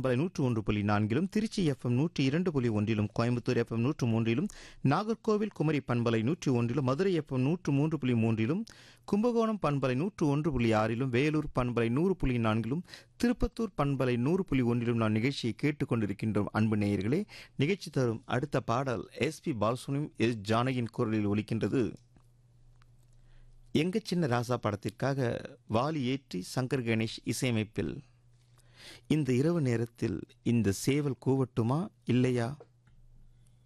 பண்பலை நூற்று ஒன்று புள்ளி நான்கிலும் திருச்சி எஃப்எம் நூற்றி இரண்டு புள்ளி ஒன்றிலும் கோயம்புத்தூர் எஃப்எம் நூற்று மூன்றிலும் நாகர்கோவில் குமரி பண்பலை நூற்றி ஒன்றிலும் மதுரை எஃப்எம் நூற்று மூன்று புள்ளி மூன்றிலும் கும்பகோணம் பண்பலை நூற்று ஒன்று புள்ளி ஆறிலும் வேலூர் பண்பலை நூறு புள்ளி நான்கிலும் திருப்பத்தூர் பண்பலை நூறு புள்ளி ஒன்றிலும் நான் நிகழ்ச்சியை கேட்டுக்கொண்டிருக்கின்றோம் அன்பு நேயர்களே நிகழ்ச்சி தரும் அடுத்த பாடல் எஸ் பி பாலசுனியும் எஸ் ஜானகியின் குரலில் ஒலிக்கின்றது எங்க சின்ன ராசா படத்திற்காக வாலி ஏற்றி சங்கர் கணேஷ் இசையமைப்பில் இந்த இரவு நேரத்தில் இந்த சேவல் கூவட்டுமா இல்லையா